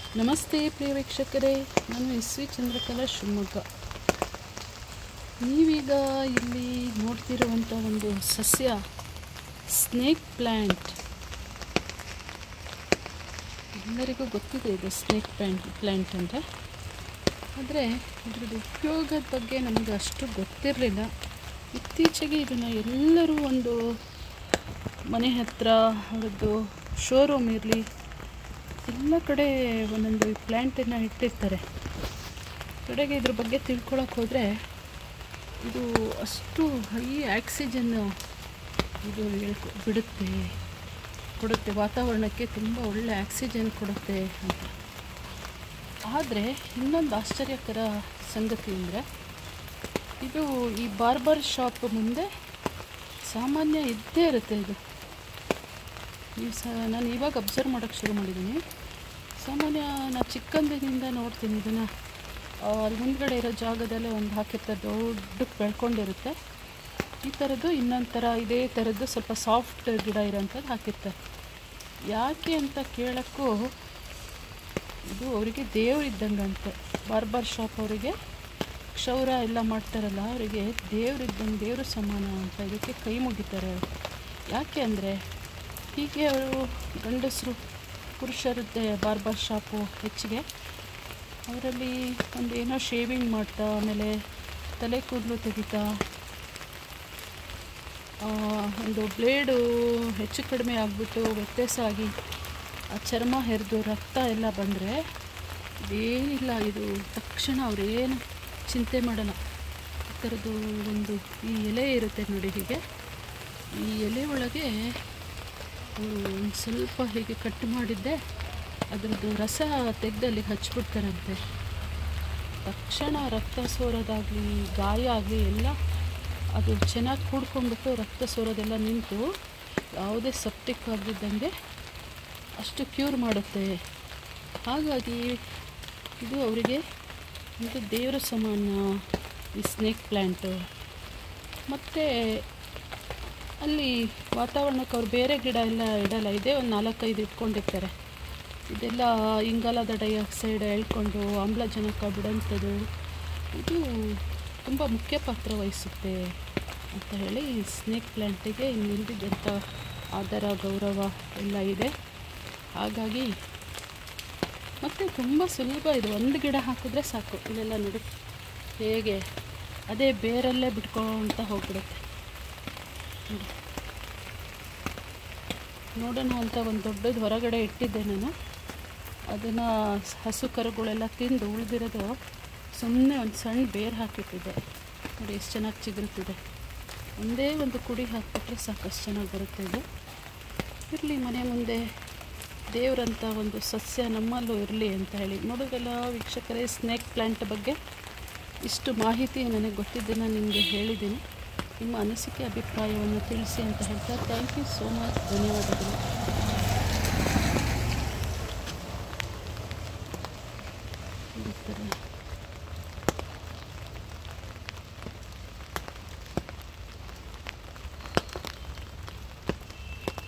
ನಮಸ್ತೆ ಪ್ರಿಯ ವೀಕ್ಷಕರೇ ನಾನು ಎಸ್ ವಿ ಚಂದ್ರಕಲಾ ಶಿವಮೊಗ್ಗ ನೀವೀಗ ಇಲ್ಲಿ ನೋಡ್ತಿರುವಂಥ ಒಂದು ಸಸ್ಯ ಸ್ನೇಕ್ ಪ್ಲ್ಯಾಂಟ್ ಎಲ್ಲರಿಗೂ ಗೊತ್ತಿದೆ ಇದು ಸ್ನೇಕ್ ಪ್ಲ್ಯಾಂಟ್ ಪ್ಲ್ಯಾಂಟ್ ಅಂದರೆ ಆದರೆ ಇದ್ರದ್ದು ಉಪಯೋಗದ ಬಗ್ಗೆ ನಮಗೆ ಅಷ್ಟು ಗೊತ್ತಿರಲಿಲ್ಲ ಇತ್ತೀಚೆಗೆ ಇದನ್ನು ಎಲ್ಲರೂ ಒಂದು ಮನೆ ಹತ್ರ ಅವ್ರದ್ದು ಶೋರೂಮ್ ಇರಲಿ ಎಲ್ಲ ಕಡೆ ಒಂದೊಂದು ಈ ಪ್ಲ್ಯಾಂಟನ್ನು ಇಟ್ಟಿರ್ತಾರೆ ಕಡೆಗೆ ಇದ್ರ ಬಗ್ಗೆ ತಿಳ್ಕೊಳಕ್ಕೆ ಹೋದರೆ ಇದು ಅಷ್ಟು ಹೈ ಆಕ್ಸಿಜನ್ ಇದು ಹೇಳ್ಕೊ ಬಿಡುತ್ತೆ ಕೊಡುತ್ತೆ ವಾತಾವರಣಕ್ಕೆ ತುಂಬ ಒಳ್ಳೆ ಆಕ್ಸಿಜನ್ ಕೊಡುತ್ತೆ ಅಂತ ಆದರೆ ಇನ್ನೊಂದು ಆಶ್ಚರ್ಯಕರ ಸಂಗತಿ ಅಂದರೆ ಇದು ಈ ಬಾರ್ಬರ್ ಶಾಪ್ ಮುಂದೆ ಸಾಮಾನ್ಯ ಇದ್ದೇ ಇರುತ್ತೆ ಇದು ನೀವು ಸಹ ನಾನು ಇವಾಗ ಅಬ್ಸರ್ವ್ ಮಾಡೋಕ್ಕೆ ಶುರು ಮಾಡಿದ್ದೀನಿ ಸಾಮಾನ್ಯ ನಾನು ಚಿಕ್ಕಂದಿನಿಂದ ನೋಡ್ತೀನಿ ಇದನ್ನು ಅಲ್ಲಿ ಮುಂದ್ಗಡೆ ಇರೋ ಜಾಗದಲ್ಲೇ ಒಂದು ಹಾಕಿರ್ತಾರೆ ದೊಡ್ಡಕ್ಕೆ ಬೆಳ್ಕೊಂಡಿರುತ್ತೆ ಈ ಥರದ್ದು ಇನ್ನೊಂದು ಥರ ಇದೇ ಥರದ್ದು ಸ್ವಲ್ಪ ಸಾಫ್ಟ್ ಗಿಡ ಇರೋಂಥದ್ದು ಹಾಕಿರ್ತಾರೆ ಯಾಕೆ ಅಂತ ಕೇಳೋಕ್ಕೂ ಇದು ಅವರಿಗೆ ದೇವರಿದ್ದಂಗಂತೆ ಬಾರ್ಬರ್ ಶಾಪ್ ಅವರಿಗೆ ಕ್ಷೌರ ಎಲ್ಲ ಮಾಡ್ತಾರಲ್ಲ ಅವರಿಗೆ ದೇವರಿದ್ದಂಗೆ ದೇವ್ರ ಸಮಾನ ಅಂತ ಇದಕ್ಕೆ ಕೈ ಮುಗಿತಾರೆ ಯಾಕೆ ಅಂದರೆ ಹೀಗೆ ಅವರು ಗಂಡಸರು ಪುರುಷರದ್ದೇ ಬಾರ್ಬರ್ ಶಾಪು ಹೆಚ್ಚಿಗೆ ಅವರಲ್ಲಿ ಒಂದು ಏನೋ ಶೇವಿಂಗ್ ಮಾಡ್ತಾ ಆಮೇಲೆ ತಲೆ ಕೂದಲು ತೆಗಿತಾ ಆ, ಒಂದು ಬ್ಲೇಡು ಹೆಚ್ಚು ಕಡಿಮೆ ಆಗಿಬಿಟ್ಟು ವ್ಯತ್ಯಾಸ ಆಗಿ ಆ ಚರ್ಮ ಹೆರಿದು ರಕ್ತ ಎಲ್ಲ ಬಂದರೆ ಇದೇನಿಲ್ಲ ಇದು ತಕ್ಷಣ ಅವರೇನು ಚಿಂತೆ ಮಾಡಲ್ಲ ಈ ಥರದ್ದು ಒಂದು ಈ ಎಲೆ ಇರುತ್ತೆ ನೋಡಿ ಹೀಗೆ ಈ ಎಲೆ ಒಳಗೆ ಅವರು ಒಂದು ಸ್ವಲ್ಪ ಹೀಗೆ ಕಟ್ ಮಾಡಿದ್ದೆ ಅದರದ್ದು ರಸ ತೆಗೆದು ಅಲ್ಲಿಗೆ ಹಚ್ಬಿಡ್ತಾರಂತೆ ತಕ್ಷಣ ರಕ್ತ ಸೋರೋದಾಗಲಿ ಗಾಯ ಆಗಲಿ ಎಲ್ಲ ಅದು ಚೆನ್ನಾಗಿ ಕೂಡ್ಕೊಂಡ್ಬಿಟ್ಟು ರಕ್ತ ಸೋರೋದೆಲ್ಲ ನಿಂತು ಯಾವುದೇ ಸೆಪ್ಟಿಕ್ ಆಗದಿದ್ದಂಗೆ ಅಷ್ಟು ಕ್ಯೂರ್ ಮಾಡುತ್ತೆ ಹಾಗಾಗಿ ಇದು ಅವರಿಗೆ ಇದು ದೇವರ ಸಮಾನ ಈ ಸ್ನೇಕ್ ಪ್ಲ್ಯಾಂಟು ಮತ್ತು ಅಲ್ಲಿ ವಾತಾವರಣಕ್ಕೆ ಅವ್ರು ಬೇರೆ ಗಿಡ ಎಲ್ಲ ಇಡಲ್ಲ ಇದೇ ಒಂದು ನಾಲ್ಕೈದು ಇಟ್ಕೊಂಡಿರ್ತಾರೆ ಇದೆಲ್ಲ ಇಂಗಾಲದ ಡೈಆಕ್ಸೈಡ್ ಎಳ್ಕೊಂಡು ಆಮ್ಲಜನಕ ಬಿಡೋಂಥದ್ದು ಇದು ತುಂಬ ಮುಖ್ಯ ಪಾತ್ರ ವಹಿಸುತ್ತೆ ಅಂತ ಹೇಳಿ ಈ ಸ್ನೇಕ್ ಪ್ಲ್ಯಾಂಟಿಗೆ ಇನ್ನಿಲ್ದಿದ್ದಂಥ ಆದರ ಗೌರವ ಎಲ್ಲ ಇದೆ ಹಾಗಾಗಿ ಮತ್ತು ತುಂಬ ಸುಲಭ ಇದು ಒಂದು ಗಿಡ ಹಾಕಿದ್ರೆ ಸಾಕು ಇಲ್ಲೆಲ್ಲ ನೋಡಿ ಹೇಗೆ ಅದೇ ಬೇರಲ್ಲೇ ಬಿಟ್ಕೊಳ್ತಾ ಹೋಗ್ಬಿಡುತ್ತೆ ನೋಡಿ. ನೋಡೋಣ ಅಂತ ಒಂದು ದೊಡ್ಡದು ಹೊರಗಡೆ ಇಟ್ಟಿದ್ದೆ ನಾನು ಅದನ್ನು ಹಸು ಕರುಗಳೆಲ್ಲ ತಿಂದು ಉಳಿದಿರೋದು ಸುಮ್ಮನೆ ಒಂದು ಸಣ್ಣ ಬೇರು ಹಾಕಿಟ್ಟಿದ್ದೆ ನೋಡಿ ಎಷ್ಟು ಚೆನ್ನಾಗಿ ಚಿಗುರುತ್ತಿದೆ ಒಂದೇ ಒಂದು ಕುಡಿ ಹಾಕಿಬಿಟ್ರೆ ಸಾಕಷ್ಟು ಚೆನ್ನಾಗಿ ಬರುತ್ತೆ ಇದು ಇರಲಿ ಮನೆ ಮುಂದೆ ದೇವರಂಥ ಒಂದು ಸಸ್ಯ ನಮ್ಮಲ್ಲೂ ಇರಲಿ ಅಂತ ಹೇಳಿ ನೋಡಿದ್ರಲ್ಲ ವೀಕ್ಷಕರೇ ಸ್ನೇಕ್ ಪ್ಲ್ಯಾಂಟ್ ಬಗ್ಗೆ ಇಷ್ಟು ಮಾಹಿತಿ ನನಗೆ ಗೊತ್ತಿದ್ದನ್ನು ನಿಮಗೆ ಹೇಳಿದ್ದೀನಿ ನಿಮ್ಮ ಅನಿಸಿಕೆ ಅಭಿಪ್ರಾಯವನ್ನು ತಿಳಿಸಿ ಅಂತ ಹೇಳ್ತಾ ಥ್ಯಾಂಕ್ ಯು ಸೋ ಮಚ್ ಧನ್ಯವಾದಗಳು ಈ ಥರ